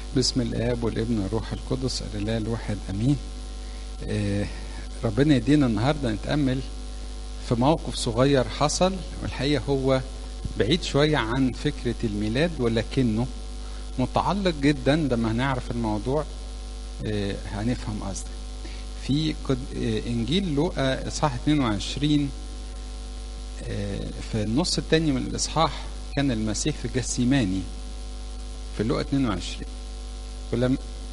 باسم الاب والابن والروح القدس الاله الواحد امين آه ربنا يدينا النهارده نتامل في موقف صغير حصل والحقيقه هو بعيد شويه عن فكره الميلاد ولكنه متعلق جدا لما هنعرف الموضوع آه هنفهم قصدي في قد آه انجيل لوقا اصحاح 22 آه في النص الثاني من الاصحاح كان المسيح في جسيماني في لوقا 22 ولم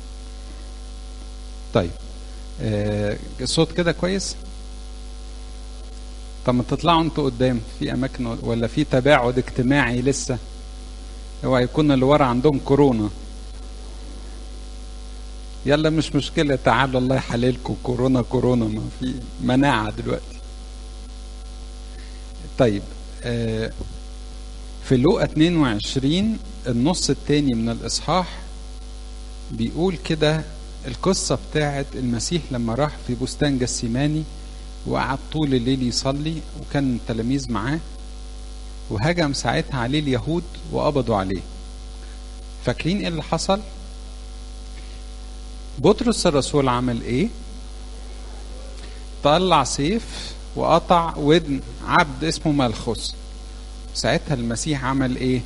طيب آه الصوت كده كويس طب ما تطلعوا انتوا قدام في اماكن ولا في تباعد اجتماعي لسه اوعى يكون اللي ورا عندهم كورونا يلا مش مشكلة تعالوا الله يحللكم كورونا كورونا ما في مناعة دلوقتي طيب آه في لوقا 22 النص الثاني من الإصحاح بيقول كده القصة بتاعت المسيح لما راح في بستان جسيماني وقعد طول الليل يصلي وكان التلاميذ معاه وهجم ساعتها عليه اليهود وقبضوا عليه فاكرين ايه اللي حصل بطرس الرسول عمل ايه طلع سيف وقطع ودن عبد اسمه ملخوس ساعتها المسيح عمل ايه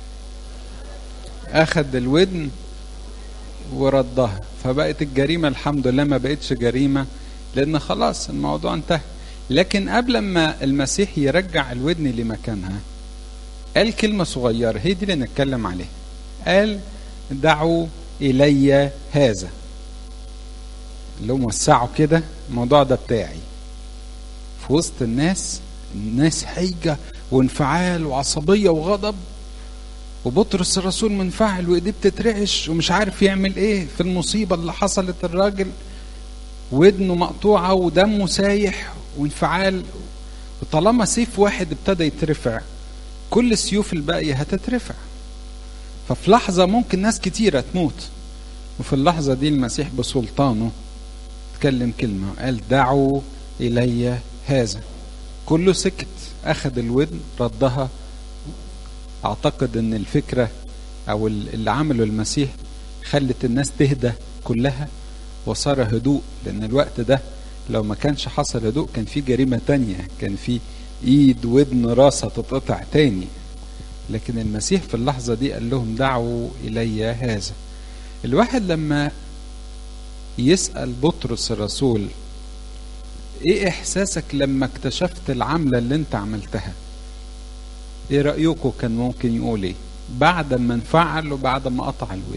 اخد الودن وردها فبقت الجريمه الحمد لله ما بقتش جريمه لان خلاص الموضوع انتهى لكن قبل ما المسيح يرجع الودن لمكانها قال كلمه صغيره هي دي اللي نتكلم عليها قال دعوا الي هذا اللي هم وسعوا كده الموضوع ده بتاعي في وسط الناس الناس حيجه وانفعال وعصبيه وغضب وبطرس الرسول منفعل وايديه بتترعش ومش عارف يعمل ايه في المصيبه اللي حصلت الراجل ودنه مقطوعه ودمه سايح وانفعال وطالما سيف واحد ابتدى يترفع كل السيوف الباقيه هتترفع ففي لحظه ممكن ناس كتيره تموت وفي اللحظه دي المسيح بسلطانه اتكلم كلمه قال دعوا الي هذا كله سكت اخذ الودن ردها اعتقد ان الفكره او اللي عمله المسيح خلت الناس تهدى كلها وصار هدوء لان الوقت ده لو ما كانش حصل هدوء كان في جريمه تانية كان في ايد ودن راسها تتقطع تاني لكن المسيح في اللحظه دي قال لهم دعوا الي هذا الواحد لما يسال بطرس الرسول ايه احساسك لما اكتشفت العمله اللي انت عملتها ايه رايكم كان ممكن يقول ايه بعد ما انفعل وبعد ما قطع الود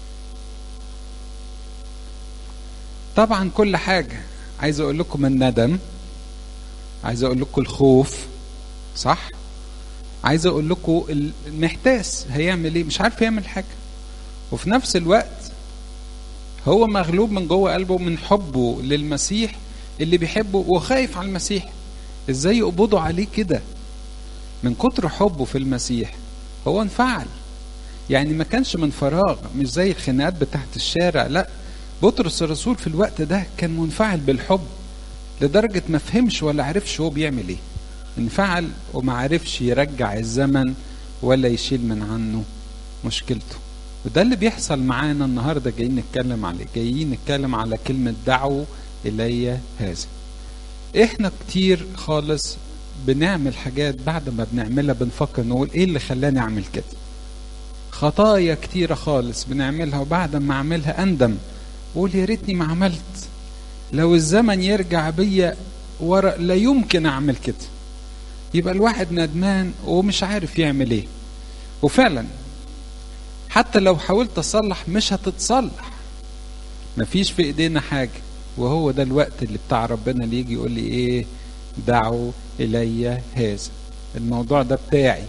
طبعا كل حاجه عايز اقول لكم الندم عايز اقول لكم الخوف صح عايز اقول لكم المحتاس هيعمل ايه مش عارف يعمل حاجه وفي نفس الوقت هو مغلوب من جوه قلبه من حبه للمسيح اللي بيحبه وخايف على المسيح ازاي يقبضوا عليه كده من كتر حبه في المسيح هو انفعل يعني ما كانش من فراغ مش زي الخناقات بتاعت الشارع لا بطرس الرسول في الوقت ده كان منفعل بالحب لدرجة ما فهمش ولا عرفش هو بيعمل ايه انفعل وما عرفش يرجع الزمن ولا يشيل من عنه مشكلته وده اللي بيحصل معانا النهاردة جايين نتكلم عليه جايين نتكلم على كلمة دعوا إلي هذا احنا كتير خالص بنعمل حاجات بعد ما بنعملها بنفكر نقول ايه اللي خلاني اعمل كده خطايا كتيرة خالص بنعملها وبعد ما اعملها اندم اقول يا ريتني ما عملت لو الزمن يرجع بيا ورا لا يمكن اعمل كده يبقى الواحد ندمان ومش عارف يعمل ايه وفعلا حتى لو حاولت اصلح مش هتتصلح مفيش في ايدينا حاجه وهو ده الوقت اللي بتاع ربنا اللي يجي يقول لي ايه دعوا الي هذا الموضوع ده بتاعي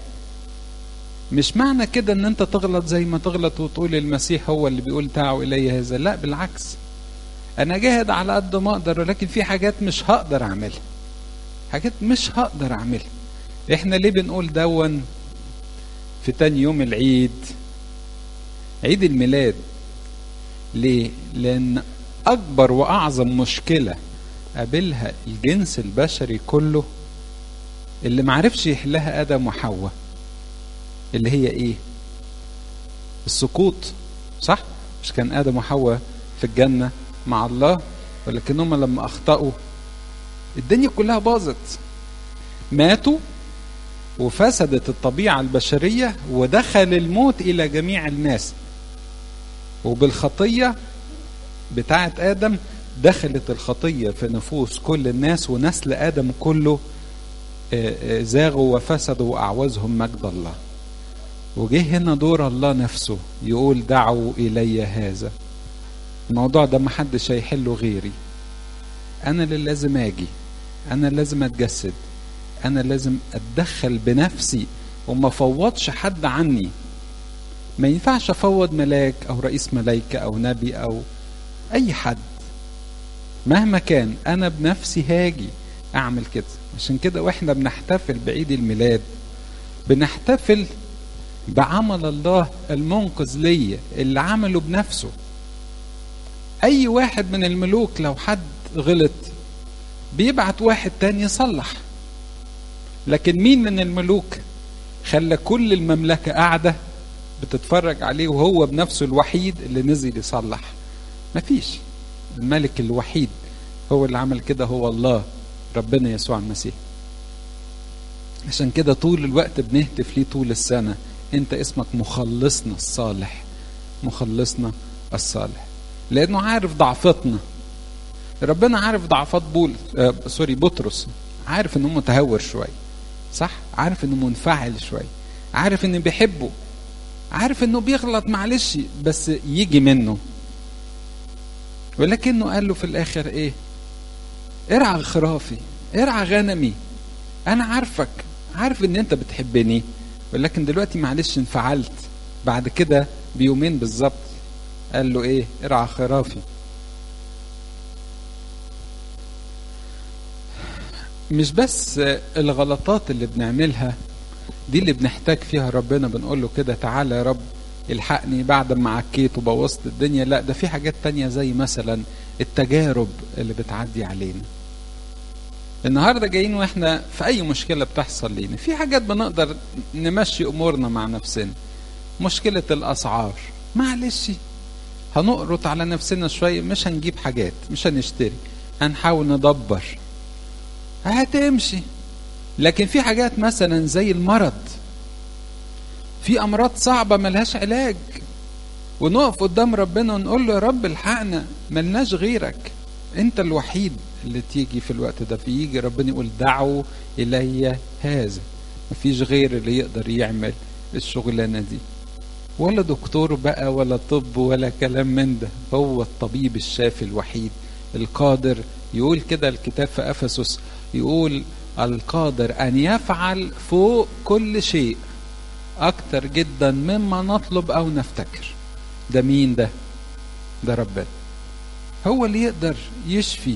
مش معنى كده ان انت تغلط زي ما تغلط وتقول المسيح هو اللي بيقول دعوا الي هذا لا بالعكس انا جاهد على قد ما اقدر ولكن في حاجات مش هقدر اعملها حاجات مش هقدر اعملها احنا ليه بنقول دون في تاني يوم العيد عيد الميلاد ليه لان اكبر واعظم مشكله قابلها الجنس البشري كله اللي معرفش يحلها ادم وحواء اللي هي ايه السقوط صح مش كان ادم وحواء في الجنه مع الله ولكنهم لما اخطاوا الدنيا كلها باظت ماتوا وفسدت الطبيعه البشريه ودخل الموت الى جميع الناس وبالخطيه بتاعه ادم دخلت الخطيه في نفوس كل الناس ونسل ادم كله زاغوا وفسدوا واعوزهم مجد الله وجه هنا دور الله نفسه يقول دعوا الي هذا الموضوع ده محدش هيحله غيري انا اللي لازم اجي انا لازم اتجسد انا لازم اتدخل بنفسي وما فوضش حد عني ما ينفعش افوض ملاك او رئيس ملايكه او نبي او اي حد مهما كان انا بنفسي هاجي اعمل كده عشان كده واحنا بنحتفل بعيد الميلاد بنحتفل بعمل الله المنقذ ليا اللي عمله بنفسه اي واحد من الملوك لو حد غلط بيبعت واحد تاني يصلح لكن مين من الملوك خلى كل المملكة قاعدة بتتفرج عليه وهو بنفسه الوحيد اللي نزل يصلح مفيش الملك الوحيد هو اللي عمل كده هو الله ربنا يسوع المسيح عشان كده طول الوقت بنهتف ليه طول السنة انت اسمك مخلصنا الصالح مخلصنا الصالح لانه عارف ضعفتنا ربنا عارف ضعفات بول آه سوري بطرس عارف انه متهور شويه صح عارف انه منفعل شويه عارف انه بيحبه عارف انه بيغلط معلش بس يجي منه ولكنه قال له في الاخر ايه ارعى خرافي ارعى غنمي انا عارفك عارف ان انت بتحبني ولكن دلوقتي معلش انفعلت بعد كده بيومين بالظبط قال له ايه ارعى خرافي مش بس الغلطات اللي بنعملها دي اللي بنحتاج فيها ربنا بنقول له كده تعالى يا رب الحقني بعد ما عكيت وبوظت الدنيا لا ده في حاجات تانية زي مثلا التجارب اللي بتعدي علينا النهارده جايين واحنا في اي مشكله بتحصل لينا في حاجات بنقدر نمشي امورنا مع نفسنا مشكله الاسعار معلش هنقرط على نفسنا شويه مش هنجيب حاجات مش هنشتري هنحاول ندبر هتمشي لكن في حاجات مثلا زي المرض في امراض صعبه ملهاش علاج ونقف قدام ربنا ونقول له يا رب الحقنا ملناش غيرك انت الوحيد اللي تيجي في الوقت ده فيجي ربنا يقول دعوا الي هذا مفيش غير اللي يقدر يعمل الشغلانه دي ولا دكتور بقى ولا طب ولا كلام من ده هو الطبيب الشافي الوحيد القادر يقول كده الكتاب في افسس يقول القادر ان يفعل فوق كل شيء اكتر جدا مما نطلب او نفتكر ده مين ده ده ربنا هو اللي يقدر يشفي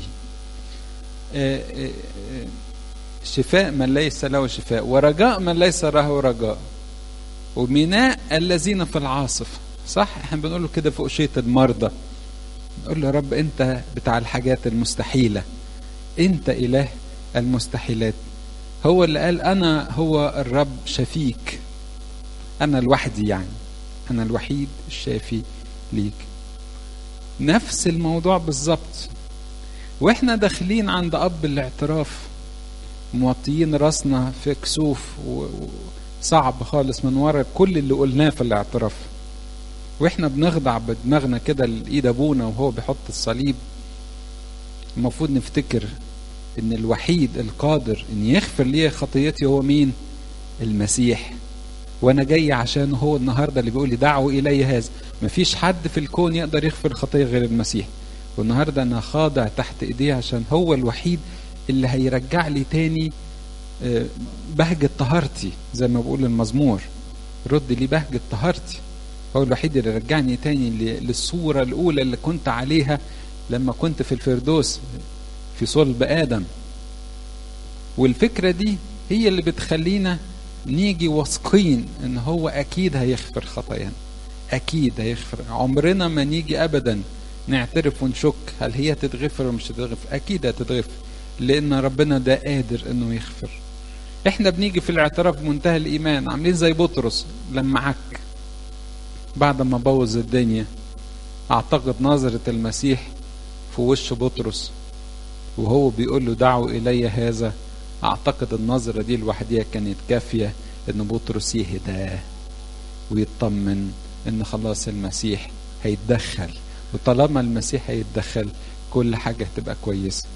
شفاء من ليس له شفاء ورجاء من ليس له رجاء وميناء الذين في العاصف صح احنا بنقول له كده فوق شية المرضى نقول له يا رب انت بتاع الحاجات المستحيلة انت اله المستحيلات هو اللي قال انا هو الرب شفيك انا لوحدي يعني انا الوحيد الشافي ليك نفس الموضوع بالظبط واحنا داخلين عند اب الاعتراف موطيين راسنا في كسوف وصعب خالص من ورا كل اللي قلناه في الاعتراف واحنا بنخضع بدماغنا كده لايد ابونا وهو بيحط الصليب المفروض نفتكر ان الوحيد القادر ان يغفر لي خطيتي هو مين المسيح وانا جاي عشان هو النهارده اللي بيقول لي دعوا الي هذا مفيش حد في الكون يقدر يغفر الخطيه غير المسيح والنهارده انا خاضع تحت ايديه عشان هو الوحيد اللي هيرجع لي تاني بهجة طهارتي زي ما بقول المزمور رد لي بهجة طهارتي هو الوحيد اللي رجعني تاني للصورة الأولى اللي كنت عليها لما كنت في الفردوس في صلب آدم والفكرة دي هي اللي بتخلينا نيجي واثقين ان هو اكيد هيغفر خطايانا اكيد هيغفر عمرنا ما نيجي ابدا نعترف ونشك هل هي تتغفر ولا مش هتتغفر اكيد هتتغفر لان ربنا ده قادر انه يغفر احنا بنيجي في الاعتراف بمنتهى الايمان عاملين زي بطرس لما عك بعد ما بوظ الدنيا اعتقد نظرة المسيح في وش بطرس وهو بيقول له دعوا الي هذا اعتقد النظرة دي لوحديها كانت كافية ان بطرس يهدى ويطمن ان خلاص المسيح هيتدخل وطالما المسيح هيتدخل كل حاجة هتبقى كويسة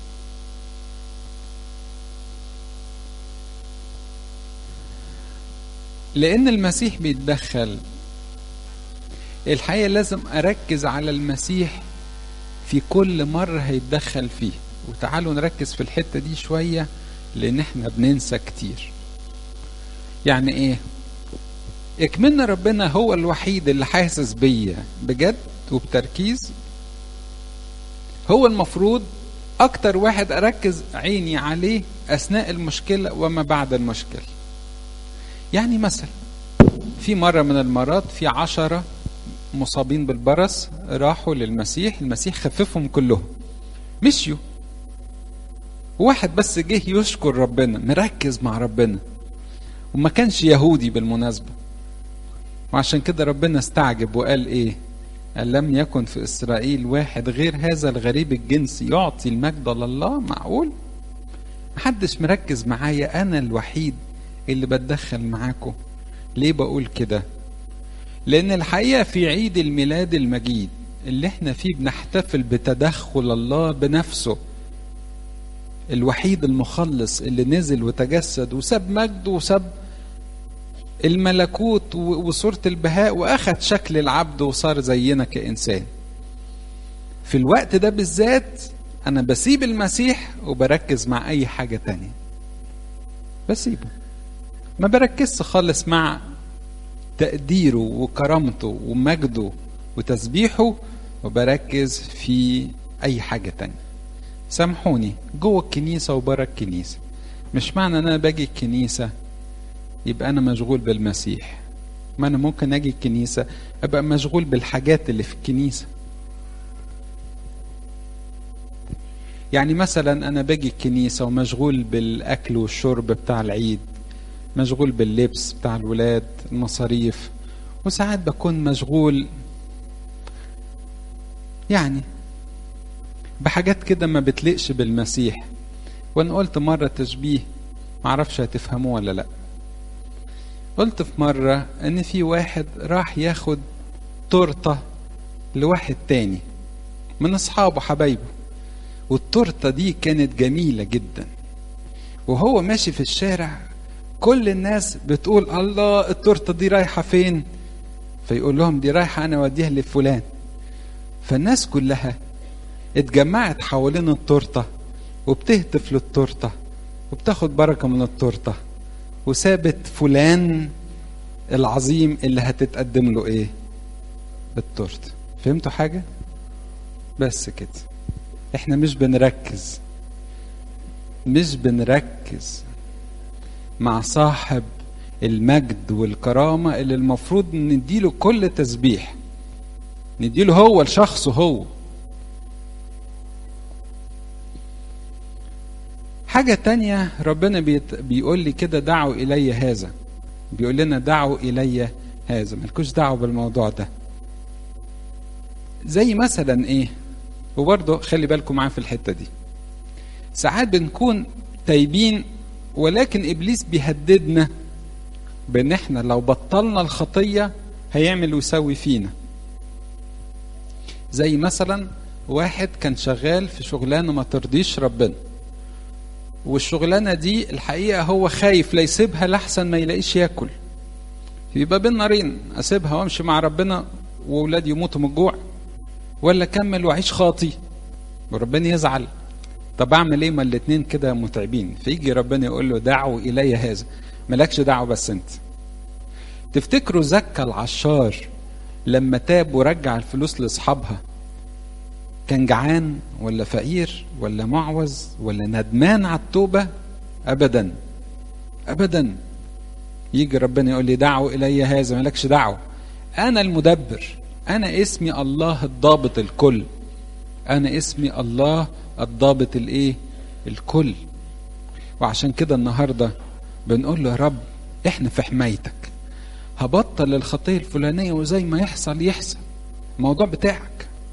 لأن المسيح بيتدخل الحقيقة لازم أركز على المسيح في كل مرة هيتدخل فيه وتعالوا نركز في الحتة دي شوية لأن احنا بننسى كتير يعني ايه اكملنا ربنا هو الوحيد اللي حاسس بيا بجد وبتركيز هو المفروض اكتر واحد اركز عيني عليه اثناء المشكلة وما بعد المشكلة يعني مثلا في مرة من المرات في عشرة مصابين بالبرص راحوا للمسيح المسيح خففهم كلهم مشيوا واحد بس جه يشكر ربنا مركز مع ربنا وما كانش يهودي بالمناسبة وعشان كده ربنا استعجب وقال ايه قال لم يكن في إسرائيل واحد غير هذا الغريب الجنس يعطي المجد لله معقول محدش مركز معايا أنا الوحيد اللي بتدخل معاكم ليه بقول كده لأن الحقيقة في عيد الميلاد المجيد اللي احنا فيه بنحتفل بتدخل الله بنفسه الوحيد المخلص اللي نزل وتجسد وساب مجده وساب الملكوت وصورة البهاء وأخذ شكل العبد وصار زينا كإنسان في الوقت ده بالذات أنا بسيب المسيح وبركز مع أي حاجة تانية بسيبه ما بركزش خالص مع تقديره وكرامته ومجده وتسبيحه وبركز في أي حاجة تانية سامحوني جوه الكنيسة وبره الكنيسة مش معنى أن أنا باجي الكنيسة يبقى أنا مشغول بالمسيح ما أنا ممكن أجي الكنيسة أبقى مشغول بالحاجات اللي في الكنيسة يعني مثلا أنا باجي الكنيسة ومشغول بالأكل والشرب بتاع العيد مشغول باللبس بتاع الولاد المصاريف وساعات بكون مشغول يعني بحاجات كده ما بتلقش بالمسيح وانا قلت مرة تشبيه معرفش هتفهموه ولا لا قلت في مرة ان في واحد راح ياخد تورتة لواحد تاني من اصحابه حبايبه والتورتة دي كانت جميلة جدا وهو ماشي في الشارع كل الناس بتقول الله التورتة دي رايحة فين فيقول لهم دي رايحة انا اوديها لفلان فالناس كلها اتجمعت حوالين التورتة وبتهتف للتورتة وبتاخد بركة من التورتة وسابت فلان العظيم اللي هتتقدم له ايه بالتورت فهمتوا حاجة بس كده احنا مش بنركز مش بنركز مع صاحب المجد والكرامة اللي المفروض نديله كل تسبيح نديله هو لشخصه هو حاجة تانية ربنا بيت بيقول لي كده دعوا إلي هذا بيقول لنا دعوا إلي هذا ملكوش دعوة بالموضوع ده زي مثلا إيه وبرضه خلي بالكم معايا في الحتة دي ساعات بنكون تايبين ولكن إبليس بيهددنا بأن إحنا لو بطلنا الخطية هيعمل ويسوي فينا زي مثلا واحد كان شغال في شغلانة ما ترضيش ربنا والشغلانة دي الحقيقة هو خايف لا يسيبها لحسن ما يلاقيش ياكل يبقى بين نارين أسيبها وأمشي مع ربنا وأولادي يموتوا من الجوع ولا أكمل وأعيش خاطي وربنا يزعل طب أعمل إيه ما الاتنين كده متعبين فيجي ربنا يقول له دعوا إلي هذا مالكش دعوة بس أنت تفتكروا زكى العشار لما تاب ورجع الفلوس لاصحابها كان جعان ولا فقير ولا معوز ولا ندمان على التوبة أبدا أبدا يجي ربنا يقول لي دعوا إلي هذا مالكش دعوة أنا المدبر أنا اسمي الله الضابط الكل أنا اسمي الله الضابط الإيه الكل وعشان كده النهاردة بنقول له يا رب إحنا في حمايتك هبطل الخطية الفلانية وزي ما يحصل يحصل الموضوع بتاعك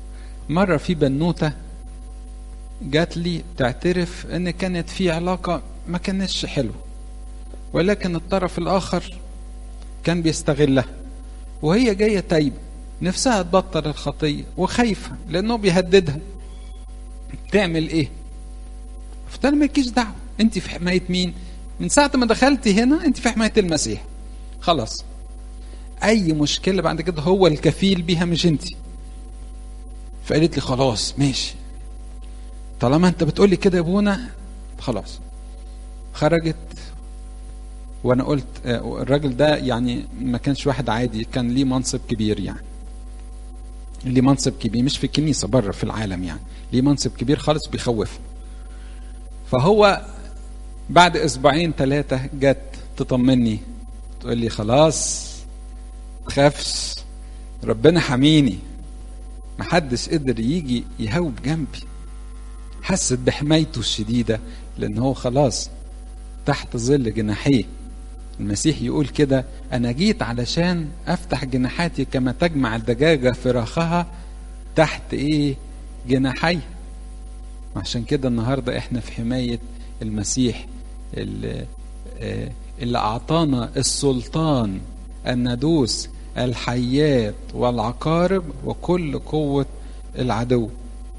مرة في بنوتة جات لي تعترف ان كانت في علاقة ما كانتش حلوة ولكن الطرف الاخر كان بيستغلها وهي جاية تايبة نفسها تبطل الخطية وخايفة لانه بيهددها تعمل ايه قلت لها مالكيش دعوة انت في حماية مين من ساعة ما دخلتي هنا انت في حماية المسيح خلاص اي مشكلة بعد كده هو الكفيل بيها مش انت فقالت لي خلاص ماشي طالما انت بتقولي كده يا ابونا خلاص خرجت وانا قلت الراجل ده يعني ما كانش واحد عادي كان ليه منصب كبير يعني ليه منصب كبير مش في الكنيسه بره في العالم يعني ليه منصب كبير خالص بيخوف فهو بعد اسبوعين ثلاثه جت تطمني تقول لي خلاص تخافش ربنا حميني محدش قدر يجي يهوب جنبي حست بحمايته الشديده لان هو خلاص تحت ظل جناحيه المسيح يقول كده انا جيت علشان افتح جناحاتي كما تجمع الدجاجه فراخها تحت ايه جناحي عشان كده النهارده احنا في حمايه المسيح اللي, اللي اعطانا السلطان ان ندوس الحيات والعقارب وكل قوه العدو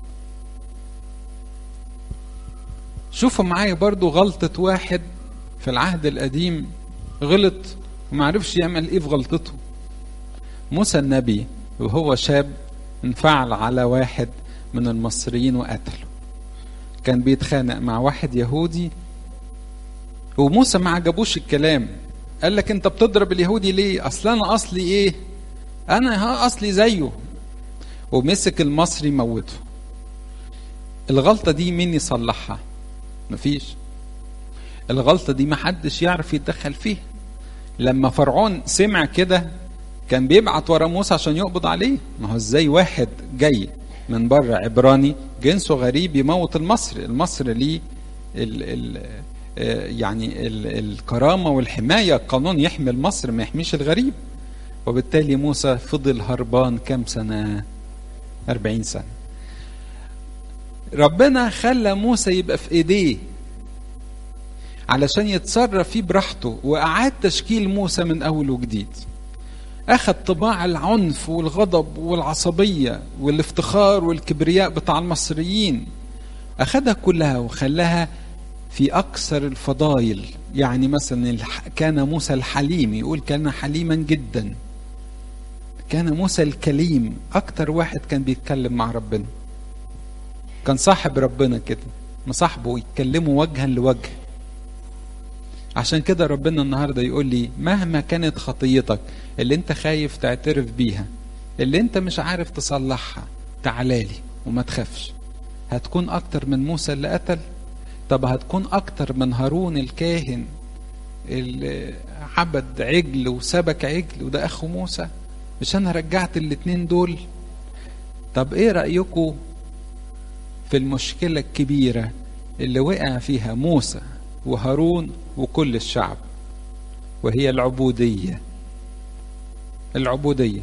شوفوا معايا برضو غلطة واحد في العهد القديم غلط وما عرفش يعمل ايه في غلطته موسى النبي وهو شاب انفعل على واحد من المصريين وقتله كان بيتخانق مع واحد يهودي وموسى ما عجبوش الكلام قال لك انت بتضرب اليهودي ليه اصل انا اصلي ايه انا ها اصلي زيه ومسك المصري موته الغلطة دي مين يصلحها مفيش الغلطة دي محدش يعرف يتدخل فيها لما فرعون سمع كده كان بيبعت ورا موسى عشان يقبض عليه ما هو ازاي واحد جاي من بره عبراني جنسه غريب يموت المصري المصري ليه ال ال يعني ال الكرامة والحماية القانون يحمي المصري ما يحميش الغريب وبالتالي موسى فضل هربان كام سنة أربعين سنة ربنا خلى موسى يبقى في ايديه علشان يتصرف فيه براحته واعاد تشكيل موسى من اول وجديد اخذ طباع العنف والغضب والعصبيه والافتخار والكبرياء بتاع المصريين اخذها كلها وخلاها في اكثر الفضائل يعني مثلا كان موسى الحليم يقول كان حليما جدا كان موسى الكليم اكتر واحد كان بيتكلم مع ربنا كان صاحب ربنا كده مصاحبه يتكلموا وجها لوجه عشان كده ربنا النهارده يقول لي مهما كانت خطيتك اللي انت خايف تعترف بيها اللي انت مش عارف تصلحها تعالالي وما تخافش هتكون اكتر من موسى اللي قتل طب هتكون اكتر من هارون الكاهن اللي عبد عجل وسبك عجل وده اخو موسى مش انا رجعت الاتنين دول طب ايه رايكم في المشكلة الكبيرة اللي وقع فيها موسى وهارون وكل الشعب وهي العبودية العبودية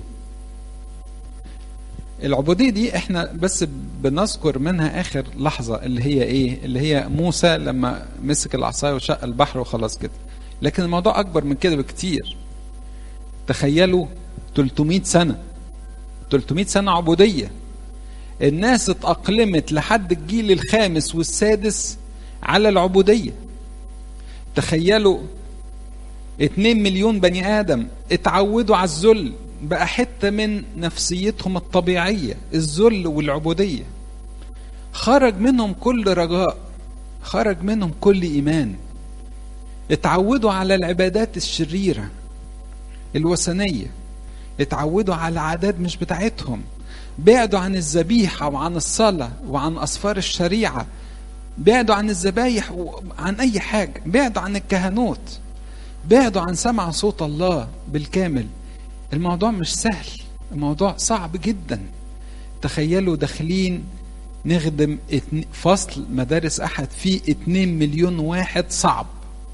العبودية دي احنا بس بنذكر منها اخر لحظة اللي هي ايه اللي هي موسى لما مسك العصاية وشق البحر وخلاص كده لكن الموضوع اكبر من كده بكتير تخيلوا 300 سنة 300 سنة عبودية الناس اتأقلمت لحد الجيل الخامس والسادس على العبودية تخيلوا اتنين مليون بني آدم اتعودوا على الذل بقى حتة من نفسيتهم الطبيعية الذل والعبودية خرج منهم كل رجاء خرج منهم كل إيمان اتعودوا على العبادات الشريرة الوثنية اتعودوا على عادات مش بتاعتهم بعدوا عن الذبيحة وعن الصلاة وعن أسفار الشريعة بعدوا عن الذبايح وعن أي حاجة بعدوا عن الكهنوت بعدوا عن سمع صوت الله بالكامل الموضوع مش سهل الموضوع صعب جدا تخيلوا داخلين نخدم فصل مدارس أحد فيه 2 مليون واحد صعب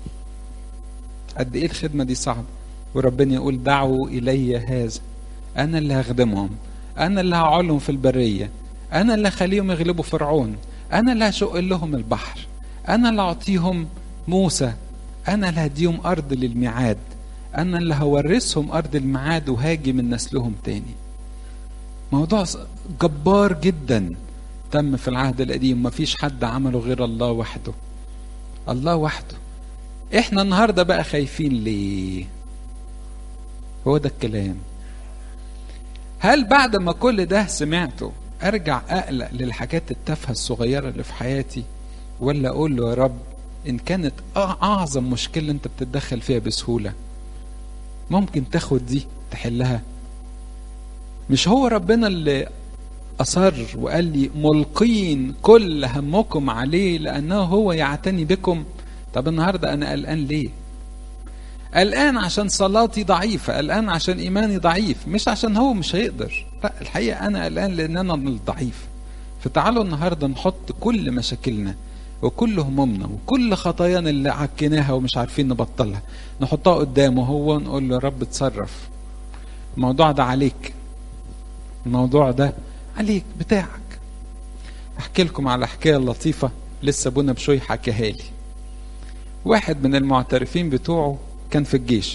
قد إيه الخدمة دي صعبة وربنا يقول دعوا إلي هذا أنا اللي هخدمهم أنا اللي هعولهم في البرية انا اللي اخليهم يغلبوا فرعون انا اللي هشق لهم البحر انا اللي اعطيهم موسى انا اللي هديهم ارض للميعاد انا اللي هورثهم ارض الميعاد وهاجي من نسلهم تاني موضوع جبار جدا تم في العهد القديم مفيش حد عمله غير الله وحده الله وحده احنا النهارده بقى خايفين ليه هو ده الكلام هل بعد ما كل ده سمعته ارجع اقلق للحاجات التافهه الصغيره اللي في حياتي ولا اقول له يا رب ان كانت اعظم مشكله انت بتتدخل فيها بسهوله ممكن تاخد دي تحلها مش هو ربنا اللي اصر وقال لي ملقين كل همكم عليه لانه هو يعتني بكم طب النهارده انا قلقان ليه قلقان عشان صلاتي ضعيفة قلقان عشان إيماني ضعيف مش عشان هو مش هيقدر لا الحقيقة أنا قلقان لأن أنا الضعيف فتعالوا النهاردة نحط كل مشاكلنا وكل همومنا وكل خطايانا اللي عكيناها ومش عارفين نبطلها نحطها قدامه هو ونقول له يا رب اتصرف الموضوع ده عليك الموضوع ده عليك بتاعك احكي لكم على حكايه لطيفه لسه ابونا بشوي حكاها لي واحد من المعترفين بتوعه كان في الجيش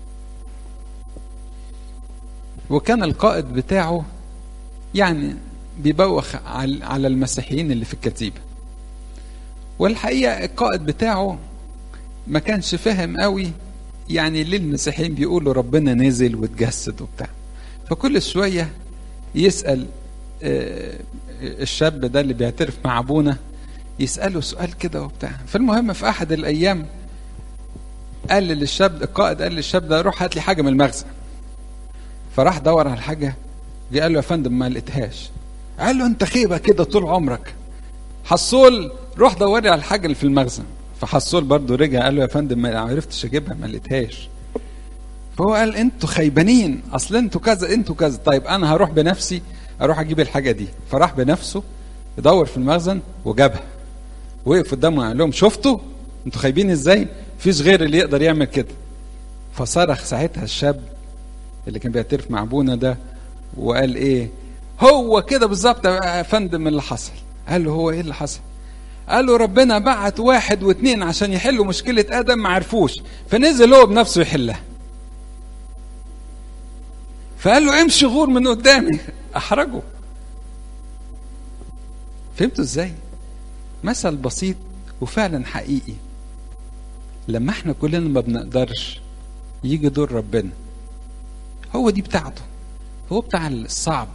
وكان القائد بتاعه يعني بيبوخ على المسيحيين اللي في الكتيبة والحقيقة القائد بتاعه ما كانش فاهم قوي يعني ليه المسيحيين بيقولوا ربنا نزل واتجسد وبتاع فكل شوية يسأل الشاب ده اللي بيعترف مع ابونا يسأله سؤال كده وبتاع فالمهم في أحد الأيام قال للشاب القائد قال للشاب ده روح هات لي حاجه من المخزن فراح دور على الحاجه جه قال له يا فندم ما لقيتهاش قال له انت خيبه كده طول عمرك حصول روح دور لي على الحاجه اللي في المخزن فحصول برضه رجع قال له يا فندم ما عرفتش اجيبها ما لقيتهاش فهو قال انتوا خيبانين اصل انتوا كذا انتوا كذا طيب انا هروح بنفسي اروح اجيب الحاجه دي فراح بنفسه يدور في المخزن وجابها وقف قدامه قال لهم شفتوا انتوا خايبين ازاي فيش غير اللي يقدر يعمل كده فصرخ ساعتها الشاب اللي كان بيعترف مع ابونا ده وقال ايه هو كده بالظبط يا فندم اللي حصل قال له هو ايه اللي حصل قال له ربنا بعت واحد واثنين عشان يحلوا مشكلة آدم ما عرفوش فنزل هو بنفسه يحلها فقال له امشي غور من قدامي احرجه فهمتوا ازاي مثل بسيط وفعلا حقيقي لما احنا كلنا ما بنقدرش يجي دور ربنا هو دي بتاعته هو بتاع الصعب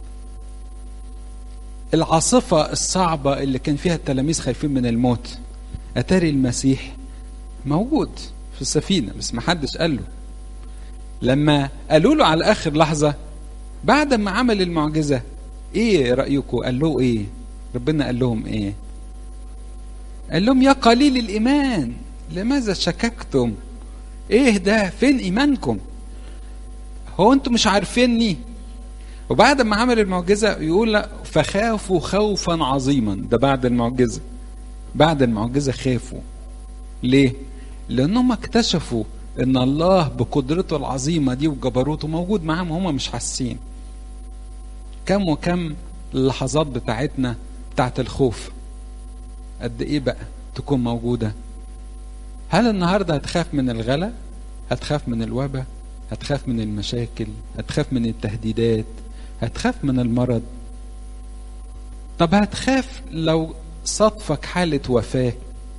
العاصفة الصعبة اللي كان فيها التلاميذ خايفين من الموت أتاري المسيح موجود في السفينة بس ما حدش قال له لما قالوا له على آخر لحظة بعد ما عمل المعجزة إيه رأيكم قال له إيه ربنا قال لهم إيه قال لهم يا قليل الإيمان لماذا شككتم ايه ده فين ايمانكم هو انتم مش عارفيني وبعد ما عمل المعجزة يقول لا فخافوا خوفا عظيما ده بعد المعجزة بعد المعجزة خافوا ليه لانهم اكتشفوا ان الله بقدرته العظيمة دي وجبروته موجود معاهم هم مش حاسين كم وكم اللحظات بتاعتنا بتاعت الخوف قد ايه بقى تكون موجوده هل النهارده هتخاف من الغلا؟ هتخاف من الوباء؟ هتخاف من المشاكل؟ هتخاف من التهديدات؟ هتخاف من المرض؟ طب هتخاف لو صادفك حالة وفاة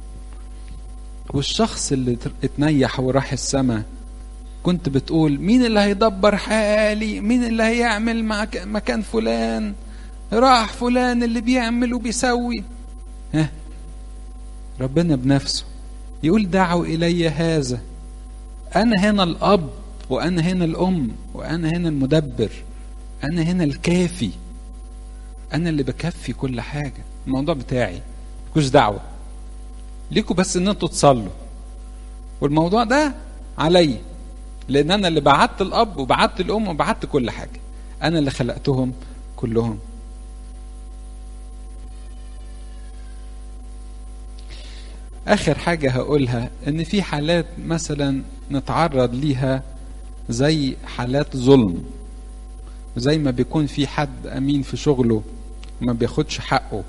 والشخص اللي اتنيح وراح السماء كنت بتقول مين اللي هيدبر حالي مين اللي هيعمل مع مكان فلان راح فلان اللي بيعمل وبيسوي ها ربنا بنفسه يقول دعوا إلي هذا أنا هنا الأب وأنا هنا الأم وأنا هنا المدبر أنا هنا الكافي أنا اللي بكفي كل حاجة الموضوع بتاعي ملكوش دعوة ليكوا بس إن أنتوا تصلوا والموضوع ده علي لأن أنا اللي بعت الأب وبعت الأم وبعت كل حاجة أنا اللي خلقتهم كلهم اخر حاجه هقولها ان في حالات مثلا نتعرض ليها زي حالات ظلم زي ما بيكون في حد امين في شغله ما بياخدش حقه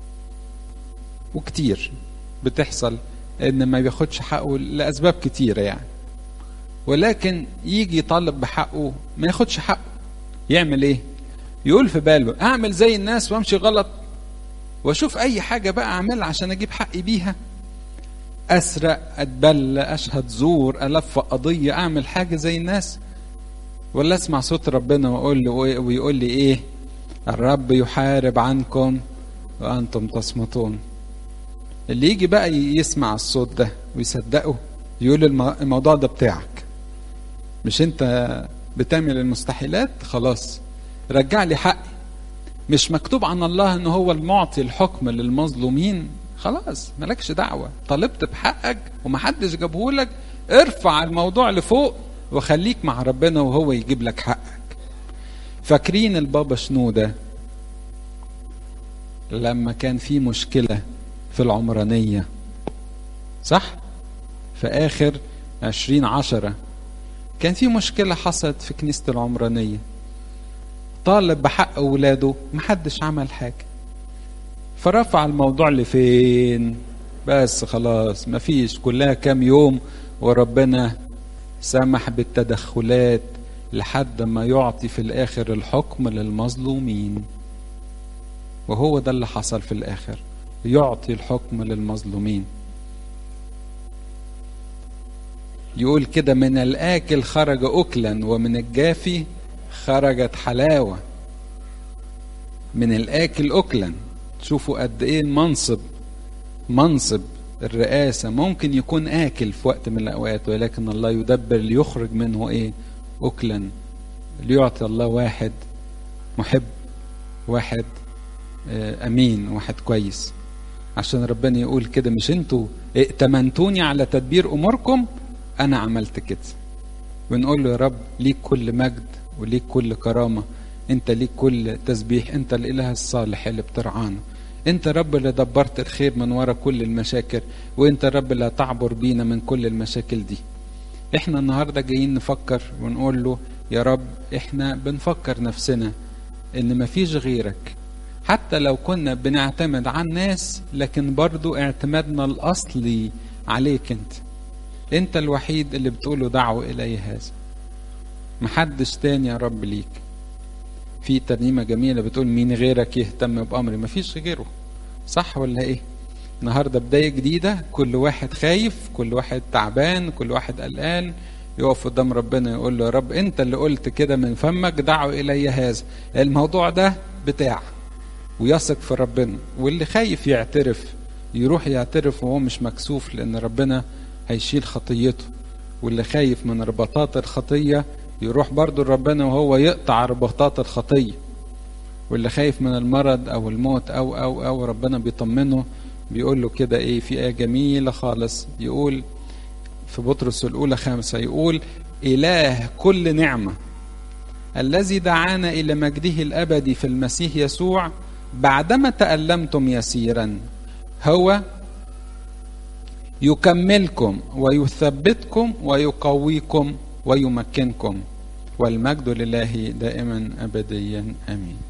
وكتير بتحصل ان ما بياخدش حقه لاسباب كتيره يعني ولكن يجي يطالب بحقه ما ياخدش حقه يعمل ايه يقول في باله اعمل زي الناس وامشي غلط واشوف اي حاجه بقى اعملها عشان اجيب حقي بيها اسرق اتبلى اشهد زور الف قضيه اعمل حاجه زي الناس ولا اسمع صوت ربنا واقول له ويقول لي ايه الرب يحارب عنكم وانتم تصمتون اللي يجي بقى يسمع الصوت ده ويصدقه يقول الموضوع ده بتاعك مش انت بتعمل المستحيلات خلاص رجع لي حقي مش مكتوب عن الله ان هو المعطي الحكم للمظلومين خلاص مالكش دعوه طالبت بحقك ومحدش جابهولك ارفع الموضوع لفوق وخليك مع ربنا وهو يجيب لك حقك فاكرين البابا شنودة لما كان في مشكلة في العمرانية صح في آخر عشرين عشرة كان في مشكلة حصلت في كنيسة العمرانية طالب بحق أولاده محدش عمل حاجة فرفع الموضوع لفين بس خلاص مفيش كلها كام يوم وربنا سمح بالتدخلات لحد ما يعطي في الآخر الحكم للمظلومين وهو ده اللي حصل في الآخر يعطي الحكم للمظلومين يقول كده من الآكل خرج أكلا ومن الجافي خرجت حلاوة من الآكل أكلا شوفوا قد إيه المنصب منصب الرئاسة ممكن يكون آكل في وقت من الأوقات ولكن الله يدبر ليخرج منه إيه أكلا ليعطي الله واحد محب واحد أمين واحد كويس عشان ربنا يقول كده مش انتوا ائتمنتوني على تدبير أموركم أنا عملت كده ونقول له يا رب ليك كل مجد وليك كل كرامة انت ليك كل تسبيح انت الإله الصالح اللي بترعانا انت رب اللي دبرت الخير من ورا كل المشاكل وانت رب اللي هتعبر بينا من كل المشاكل دي احنا النهاردة جايين نفكر ونقول له يا رب احنا بنفكر نفسنا ان مفيش غيرك حتى لو كنا بنعتمد على الناس لكن برضو اعتمادنا الاصلي عليك انت انت الوحيد اللي بتقوله دعوا الي هذا محدش تاني يا رب ليك في ترنيمة جميلة بتقول مين غيرك يهتم بأمري مفيش غيره صح ولا ايه النهاردة بداية جديدة كل واحد خايف كل واحد تعبان كل واحد قلقان يقف قدام ربنا يقول له يا رب انت اللي قلت كده من فمك دعوا الي هذا الموضوع ده بتاع ويثق في ربنا واللي خايف يعترف يروح يعترف وهو مش مكسوف لان ربنا هيشيل خطيته واللي خايف من ربطات الخطيه يروح برضو ربنا وهو يقطع رباطات الخطية واللي خايف من المرض أو الموت أو أو أو ربنا بيطمنه بيقول له كده إيه في آية جميلة خالص يقول في بطرس الأولى خمسة يقول إله كل نعمة الذي دعانا إلى مجده الأبدي في المسيح يسوع بعدما تألمتم يسيرا هو يكملكم ويثبتكم ويقويكم ويمكنكم والمجد لله دائما ابديا امين